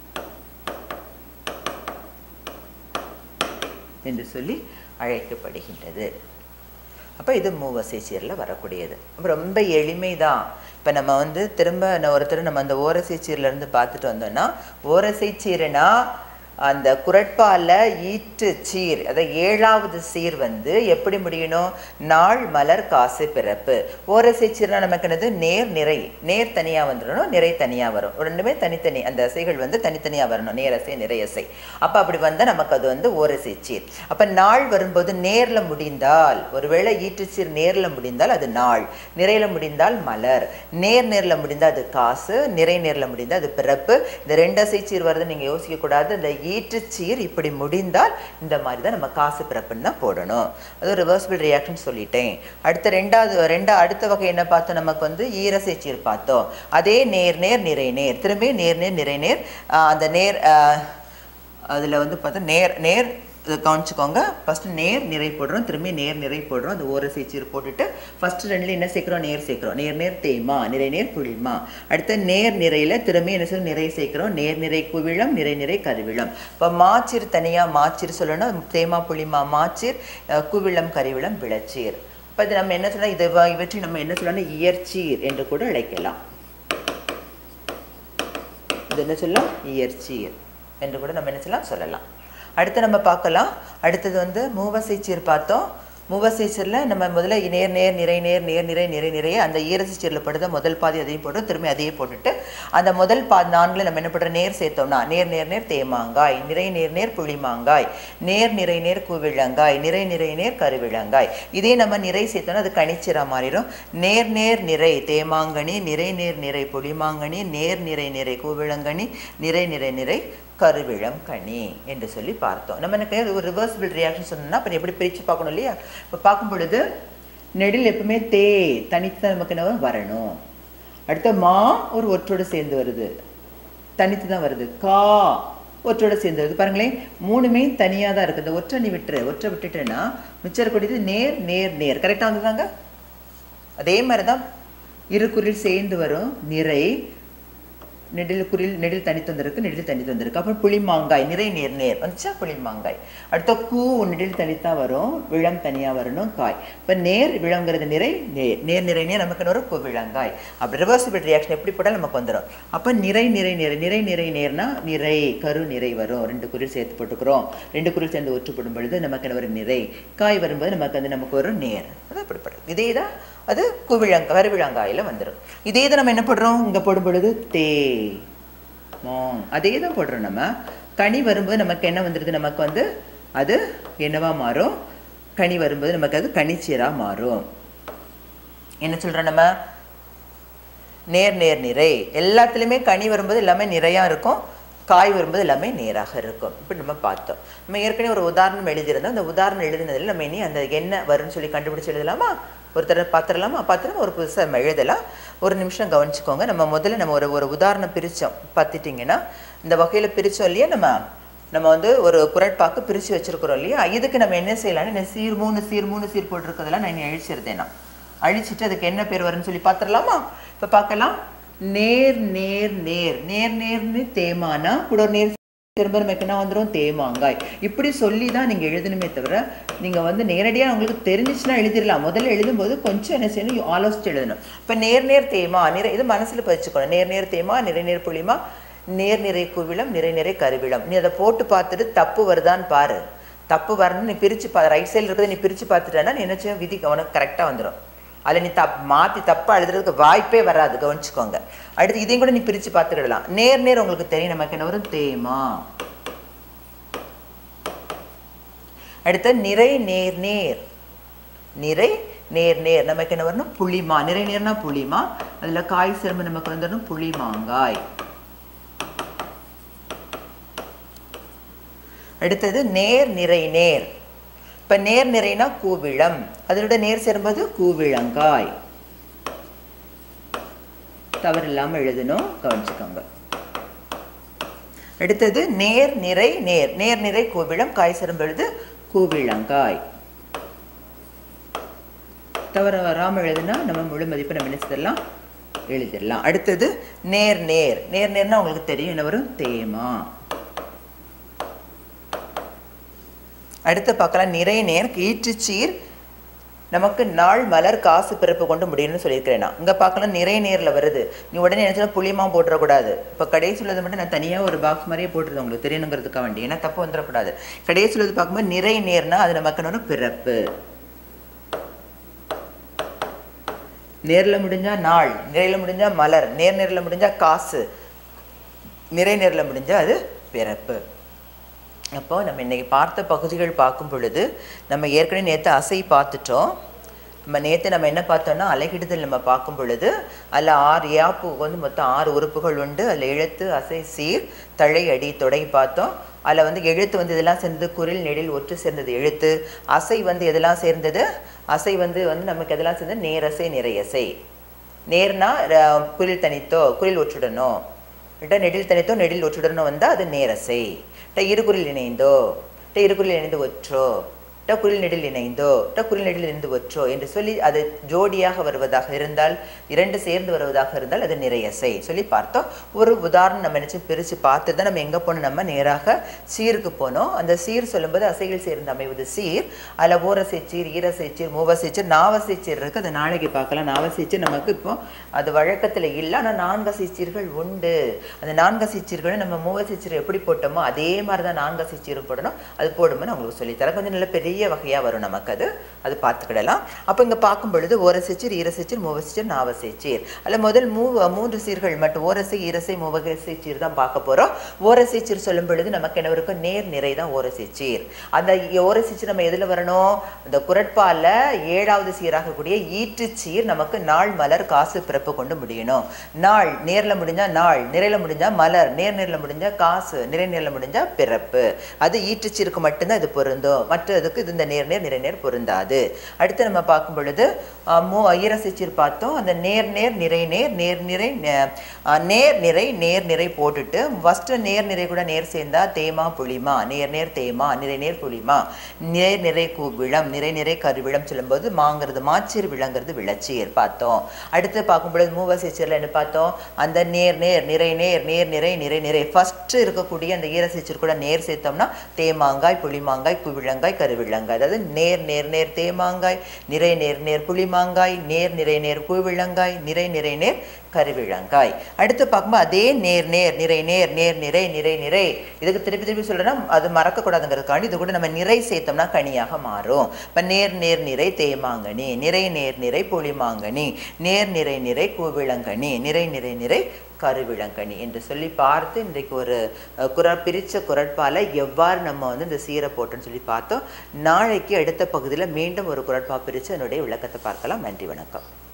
என்று சொல்லி அழைக்கப்படுகின்றது அப்போ இது மூவசை சீரில் வரக்கூடியது அப்ப ரொம்ப எளிமை தான் இப்போ நம்ம வந்து திரும்ப நான் ஒருத்தர் நம்ம அந்த ஓரசை சீர்ல இருந்து பார்த்துட்டு வந்தோம்னா ஓரசை சீருனா அந்த குரட்பால ஈட்டு சீர் அதாவது ஏழாவது சீர் வந்து எப்படி முடியணும் நாள் மலர் காசு பிறப்பு ஓரசை சீர்னா நமக்கு என்னது நேர் நிறை நேர் தனியா வந்துடணும் நிறை தனியா வரும் ரெண்டுமே தனித்தனி அந்த அசைகள் வந்து தனித்தனியா வரணும் நேரசை நிறையசை அப்ப அப்படி வந்தா நமக்கு அது வந்து ஓரசை சீர் அப்ப நாள் வரும்போது நேர்ல முடிந்தால் ஒருவேளை ஈட்டுச்சீர் நேர்ல முடிந்தால் அது நாள் நிறையில முடிந்தால் மலர் நேர் நேர்ல முடிந்தால் அது காசு நிறை நேர்ல முடிந்தால் அது பிறப்பு இந்த ரெண்டு அசை சீர் வருது நீங்க யோசிக்க கூடாது இந்த ஈட்டுச்சீர் இப்படி முடிந்தால் இந்த மாதிரி தான் நம்ம காசு பிறப்புன்னு தான் போடணும் அது ஒரு ரிவர்சிபிள் ரியாக்ஷன் சொல்லிட்டேன் அடுத்த ரெண்டாவது ரெண்டா அடுத்த வகை என்ன பார்த்தோம் நமக்கு வந்து ஈரசை சீர் பார்த்தோம் அதே நேர் நேர் நிறை நேர் திரும்பி நேர் நேர் நிறை நேர் ஆஹ் அந்த நேர் அதில் வந்து பார்த்தா நேர் நேர் இதை கவனிச்சுக்கோங்க ஃபஸ்ட்டு நேர் நிறை போடுறோம் திரும்பி நேர் நிறை போடுறோம் அந்த ஓரசை சீர் போட்டுட்டு ஃபஸ்ட்டு ரெண்டுல என்ன சேர்க்குறோம் நேர் சேர்க்குறோம் நேர் நேர் தேய்மா நிறை நேர் புளிமா அடுத்து நேர் நிறையில் திரும்பி என்ன செய்யணும் நிறை சேர்க்குறோம் நேர் நிறை குவிளம் நிறை நிறை கருவிளம் இப்போ மாச்சீர் தனியாக மாச்சீர் சொல்லணும் தேமா புளிமா மாச்சீர் அஹ், குவிளம் கருவிளம் விளச்சீர் இப்போ இது நம்ம என்ன சொல்லலாம் இது வ- இவற்றை நம்ம என்ன சொல்லலாம் இயற்சீர் என்று கூட அழைக்கலாம் இது என்ன சொல்லலாம் இயற்சீர் என்று கூட நம்ம என்ன சொல்லலாம் சொல்லலாம் அடுத்து நம்ம பார்க்கலாம் அடுத்தது வந்து மூவசை சீர் பார்த்தோம் மூவசை சீரில் நம்ம முதல்ல நேர் நேர் நிறை நேர் நேர் நிறை நிறை நிறைய அந்த ஈரசை சீரில் படுத்த முதல் பாதி அதையும் போட்டு திரும்பி அதையே போட்டுட்டு அந்த முதல் பா நான்கில் நம்ம என்ன பண்ணுறோம் நேர் சேர்த்தோம்னா நேர் நேர் நேர் தேமாங்காய் நிறை நேர் நேர் புளிமாங்காய் நேர் நிறை நேர் கூவிழங்காய் நிறை நிறை நேர் கருவிழங்காய் இதே நம்ம நிறை சேர்த்தோம்னா அது கனிச்சிரா மாறிடும் நேர் நேர் நிறை தேமாங்கனி நிறை நேர் நிறை புளிமாங்கனி நேர் நிறை நிறை கூவிழங்கனி நிறை நிறை நிறை கருவிழம் கனி என்று சொல்லி பார்த்தோம் நம்ம எனக்கு ஒரு ரிவர்சிபிள் ரியாக்ஷன் சொன்னோம்னா அப்போ எப்படி பிரித்து பார்க்கணும் இல்லையா இப்போ பார்க்கும் பொழுது நெடில் எப்பவுமே தே தனித்து தான் நமக்கு என்ன வரும்? வரணும் அடுத்த மா ஒரு ஒற்றோடு சேர்ந்து வருது தனித்து தான் வருது கா ஒற்றோட சேர்ந்து வருது பாருங்களேன் மூணுமே தனியாக தான் இருக்குது இந்த ஒற்றை நீ விட்டுரு ஒற்றை விட்டுட்டேன்னா மிச்சம் இருக்கக்கூடியது நேர் நேர் நேர் கரெக்டாக வந்துதாங்க அதே மாதிரி தான் இரு குரில் சேர்ந்து வரும் நிறை நெடில் குரில் நெடில் தனித்து வந்திருக்கு நெடில் தனித்து வந்திருக்கு அப்புறம் புளிமாங்காய் நிறை நேர் நேர் வந்துச்சா புளிமாங்காய் அடுத்த கூ நெடில் தனித்தா வரும் விளம் தனியா வரணும் காய் இப்போ நேர் விளங்கிறது நிறை நேர் நேர் நிறை நேர் நமக்கு என்ன வரும் விளங்காய் அப்படி ரிவர்சிபிள் ரியாக்ஷன் எப்படி போட்டாலும் நமக்கு வந்துடும் அப்போ நிறை நிறை நிறை நிறை நிறை நேர்னா நிறை கரு நிறை வரும் ரெண்டு குரில் சேர்த்து போட்டுக்கிறோம் ரெண்டு குரில் சேர்ந்து ஒற்று போடும் பொழுது நமக்கு என்ன வரும் நிறை காய் வரும்போது நமக்கு வந்து நமக்கு வரும் நேர் அது அப்படிப்படும் இதே தான் அது குவிழங்க கருவிழங்காயில் வந்துடும் இதே தான் நம்ம என்ன போடுறோம் இங்கே போடும் பொழுது தே மோங் அதே தான் போடுறோம் நம்ம கனி வரும்போது நமக்கு என்ன வந்துடுது நமக்கு வந்து அது என்னவா மாறும் கனி வரும்போது நமக்கு அது கனிச்சீராக மாறும் என்ன சொல்கிறோம் நம்ம நேர் நேர் நிறை எல்லாத்துலேயுமே கனி வரும்போது எல்லாமே நிறையாக இருக்கும் காய் வரும்போது எல்லாமே நேராக இருக்கும் இப்படி நம்ம பார்த்தோம் நம்ம ஏற்கனவே ஒரு உதாரணம் எழுதியிருந்தோம் அந்த உதாரணம் எழுதினதில் நம்ம இனி அந்த என்ன வரும்னு சொல்லி கண்டுபிடிச்சு எழுதலாமா ஒரு தடவை பார்த்துடலாமா பார்த்துட்டு ஒரு புதுசாக நம்ம எழுதலாம் ஒரு நிமிஷம் கவனிச்சுக்கோங்க நம்ம முதல்ல நம்ம ஒரு ஒரு உதாரணம் பிரித்தோம் பார்த்துட்டிங்கன்னா இந்த வகையில் பிரித்தோம் இல்லையா நம்ம நம்ம வந்து ஒரு குரட்பாக்கு பிரித்து வச்சுருக்குறோம் இல்லையா இதுக்கு நம்ம என்ன செய்யலாம்னு இந்த சீர் மூணு சீர் மூணு சீர் போட்டிருக்கிறதெல்லாம் நான் இனி அழிச்சிருந்தேன் நான் அழிச்சிட்டு அதுக்கு என்ன பேர் வரும்னு சொல்லி பார்த்துடலாமா இப்போ பார்க்கலாம் நேர் நேர் நேர் நேர் நேர்னு தேமானா கூட ஒரு நேர் திரும்ப நமக்கு என்ன வந்துடும் தேமாங்காய் இப்படி சொல்லி தான் நீங்கள் எழுதணுமே தவிர நீங்கள் வந்து நேரடியாக உங்களுக்கு தெரிஞ்சிச்சுன்னா எழுதிடலாம் முதல்ல எழுதும்போது கொஞ்சம் என்ன செய்யணும் ஆலோசிச்சு எழுதணும் இப்போ நேர் நேர் தேமா நிறை இது மனசில் பதிச்சுக்கணும் நேர் நேர் தேமா நிறை நேர் புளிமா நேர் நிறை குவிளம் நிறை நிறை கருவிளம் நீ அதை போட்டு பார்த்துட்டு தப்பு வருதான்னு பாரு தப்பு வரணும்னு நீ பிரித்து பா ரைட் சைடில் இருக்கிறத நீ பிரித்து பார்த்துட்டேன்னா நீ என்ன செய்ய விதி உனக்கு கரெக்டாக வந்துடும் அதில் நீ தப் மாற்றி தப்பாக எழுதுறதுக்கு வாய்ப்பே வராது கவனிச்சுக்கோங்க அடுத்து இதையும் கூட நீ பிரித்து பார்த்துக்கிடலாம் நேர் நேர் உங்களுக்கு தெரியும் நமக்கு என்ன வரும் தேமா அடுத்து நிறை நேர் நேர் நிறை நேர் நேர் நமக்கு என்ன வரணும் புளிமா நிறை நேர்னா புளிமா அதில் காய் சிரமம் நமக்கு வந்துடணும் புளிமாங்காய் அடுத்தது நேர் நிறை நேர் இப்போ நேர் நிறைனா கூவிளம் அதனோட நேர் சேரும்போது கூவிளங்காய் தவறு இல்லாமல் எழுதணும் கவனிச்சுக்கோங்க அடுத்தது நேர் நிறை நேர் நேர் நிறை கூவிளம் காய் சேரும் பொழுது கூவிளங்காய் தவறு வராமல் எழுதுனா நம்ம முழு மதிப்பு நம்ம நினைச்சதெல்லாம் எழுதிடலாம் அடுத்தது நேர் நேர் நேர் நேர்னா உங்களுக்கு தெரியும் என்ன வரும் தேமா அடுத்து பார்க்கலாம் நிறை நேர் ஈற்றுச்சீர் நமக்கு நாள் மலர் காசு பிறப்பு கொண்டு முடியும்னு சொல்லியிருக்கிறேன் நான் இங்கே பார்க்கலாம் நிறை நேரில் வருது நீ உடனே நினச்சா புளியமா போட்டுறக்கூடாது இப்போ கடைசி உள்ளது மட்டும் நான் தனியாக ஒரு பாக்ஸ் மாதிரியே போட்டுருந்தேன் உங்களுக்கு தெரியணுங்கிறதுக்காக வேண்டி ஏன்னா தப்பு வந்துடக்கூடாது கடைசி உள்ளது பார்க்கும்போது நிறை நேர்னா அது நமக்கு என்ன பிறப்பு நேரில் முடிஞ்சா நாள் நிறையில் முடிஞ்சா மலர் நேர் நேரில் முடிஞ்சா காசு நிறை நேரில் முடிஞ்சா அது பிறப்பு அப்போ நம்ம இன்றைக்கி பார்த்த பகுதிகள் பார்க்கும் பொழுது நம்ம ஏற்கனவே நேற்று அசை பார்த்துட்டோம் நம்ம நேற்று நம்ம என்ன பார்த்தோம்னா அலகிடுதல் நம்ம பார்க்கும் பொழுது அதில் ஆறு யாப்பு வந்து மொத்தம் ஆறு உறுப்புகள் உண்டு அதில் எழுத்து அசை சீர் தழை அடி தொடை பார்த்தோம் அதில் வந்து எழுத்து வந்து இதெல்லாம் சேர்ந்தது குரில் நெடில் ஒற்று சேர்ந்தது எழுத்து அசை வந்து எதெல்லாம் சேர்ந்தது அசை வந்து வந்து நமக்கு எதெல்லாம் சேர்ந்தது நேரசை நிறையசை நேர்னா ர- குரில் தனித்தோ குரில் ஒற்றுடனோ இட்ட நெடில் தனித்தோ நெடில் ஒற்றுடனோ வந்தால் அது நேரசை ட இருகுறில் இணைந்தோ ட இருகுறில் இணைந்து ஒற்றோ ட குரில் நெடில் இணைந்தோ ட குரில் நெடில் இணைந்து ஒற்றோ என்று சொல்லி அது ஜோடியாக வருவதாக இருந்தால் இரண்டு சேர்ந்து வருவதாக இருந்தால் அது நிறையசை சொல்லி பார்த்தோம் ஒரு உதாரணம் நம்ம நினச்சி பிரித்து பார்த்து தான் நம்ம எங்கே போனோம் நம்ம நேராக சீருக்கு போனோம் அந்த சீர் சொல்லும்போது அசைகள் சேர்ந்து அமைவது சீர் அதில் ஓரசைச்சீர் ஈரசைச்சீர் மூவசைச்சீர் நாவசைச்சீர் இருக்குது அது நாளைக்கு பார்க்கலாம் நாவசைச்சீர் நமக்கு இப்போ அது வழக்கத்தில் இல்லை ஆனால் நான்கசைச்சீர்கள் உண்டு அந்த நான்கசைச்சீர்களை நம்ம மூவசைச்சீர் எப்படி போட்டோமோ அதே மாதிரி தான் நான்கசைச்சீரும் போடணும் அது போடும்போது நான் உங்களுக்கு சொல்லித்தரேன் கொஞ்சம் நல்ல பெரிய வகையாக வரும் நமக்கு அது அது பார்த்துக்கிடலாம் அப்போ இங்கே பார்க்கும் பொழுது ஓரசைச்சீர் ஈரசைச்சீர் மூவசைச்சீர் நாவசைச்சீர் அதில் முதல் மூ மூன்று சீர்கள் மட்டும் ஓரசை ஈரசை மூவகசை சீர் தான் பார்க்க போகிறோம் ஓரசை சீர் சொல்லும் பொழுது நமக்கு என்ன இருக்கும் நேர் நிறை தான் ஓரசை சீர் அந்த ஓரசை சீர் நம்ம எதில் வரணும் இந்த குரட்பால ஏழாவது சீராக கூடிய ஈற்றுச்சீர் நமக்கு நாள் மலர் காசு பிறப்பு கொண்டு முடியணும் நாள் நேரில் முடிஞ்சா நாள் நிறையில் முடிஞ்சா மலர் நேர் நேரில் முடிஞ்சா காசு நிறை நேரில் முடிஞ்சா பிறப்பு அது ஈற்றுச்சீருக்கு மட்டும்தான் இது பொருந்தும் மற்றதுக்கு இது இந்த நேர் நேர் நிறை நேர் பொருந்தாது அடுத்து நம்ம பார்க்கும் பொழுது அஹ், மூ ஈரசைச்சீர் பார்த்தோம் அந்த நேர் நேர் நிறை நேர் நேர் நிறை நே- அஹ், நேர் நிறை நேர் நிறை போட்டுட்டு ஃபஸ்ட்டு நேர் நிறை கூட நேர் சேர்ந்தா தேமா புளிமா நேர் நேர் தேமா நிறை நேர் புளிமா நேர் நிறை கூவிளம் நிறை நிறை கருவிளம் சொல்லும்போது மாங்கிறது மாச்சீர் விளங்குறது விளச்சீர் பார்த்தோம் அடுத்து பார்க்கும் பொழுது மூவசைச்சீரில் என்ன பார்த்தோம் அந்த நேர் நேர் நிறை நேர் நேர் நிறை நிறை நிறை ஃபஸ்ட்டு இருக்கக்கூடிய அந்த ஈரசைச்சீர் கூட நேர் சேர்த்தோம்னா தேமாங்காய் புளிமாங்காய் குவிளங்காய் கருவிளங்காய் அதாவது நேர் நேர் நேர் தேமாங்காய் நிறை நேர் நேர் புளிமாங்காய் நேர் நிறை நேர் கூவிளங்காய் நிறை நிறை நேர் கருவிளங்காய் அடுத்து பார்க்கும்போது அதே நேர் நேர் நிறை நேர் நேர் நிறை நிறை நிறை இதுக்கு திருப்பி திருப்பி சொல்றேன்னா அது மறக்கக்கூடாதுங்கிறதுக்காண்டி இது கூட நம்ம நிறை சேர்த்தோம்னா கனியாக மாறும் இப்போ நேர் நேர் நிறை தேமாங்கனி நிறை நேர் நிறை புளிமாங்கனி நேர் நிறை நிறை கூவிளங்கனி நிறை நிறை நிறை கருவிளங்கனி என்று சொல்லி பார்த்து இன்றைக்கு ஒரு அஹ், குர பிரித்த குரட்பால எவ்வாறு நம்ம வந்து இந்த சீரை போட்டோன்னு சொல்லி பார்த்தோம் நாளைக்கு அடுத்த பகுதியில் மீண்டும் ஒரு குரட்பா பிரித்து அதனுடைய விளக்கத்தை பார்க்கலாம் நன்றி வணக்கம்